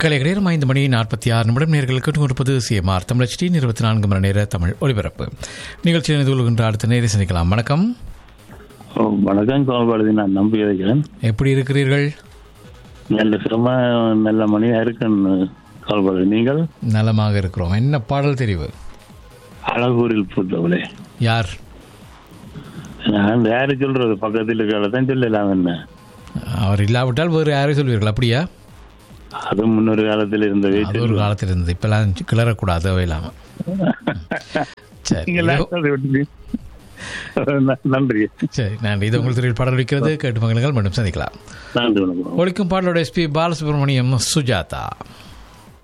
கலைஞர் ஐந்து மணி நாற்பத்தி ஆறு நிமிடம் நேர்கள் கேட்டுக்கொண்டிருப்பது சிஎம்ஆர் தமிழச்சி இருபத்தி நான்கு மணி நேர தமிழ் ஒலிபரப்பு நிகழ்ச்சியில் இணைந்து கொள்கின்ற அடுத்த நேரை சந்திக்கலாம் வணக்கம் ஓ, வணக்கம் கோபாலதி நான் நம்பி இருக்கிறேன் எப்படி இருக்கிறீர்கள் நல்ல சிரம நல்ல மணியா இருக்குன்னு கோபாலதி நீங்கள் நலமாக இருக்கிறோம் என்ன பாடல் தெரிவு அழகூரில் பூத்தவளே யார் நான் யாரு சொல்றது பக்கத்தில் இருக்கிறத தான் சொல்லலாம் என்ன அவர் இல்லாவிட்டால் வேறு யாரையும் சொல்வீர்கள் அப்படியா அது முன்னொரு காலத்தில் இருந்த அது வீட்டு ஒரு காலத்தில் இருந்தது இப்பெல்லாம் கிளறக்கூடாது அவை இல்லாமல் சரி நீங்கள் இதோ- அதை விட்டுட்டு. ந- நன்றி சரி நன்றி இது உங்கள் துறையில் பாடல் வைக்கிறது கேட்டு மகளுங்கள் மீண்டும் சந்திக்கலாம் நன்றி வணக்கம் ஒழிக்கும் பாடலோட எஸ்பி பாலசுப்ரமணியம் சுஜாதா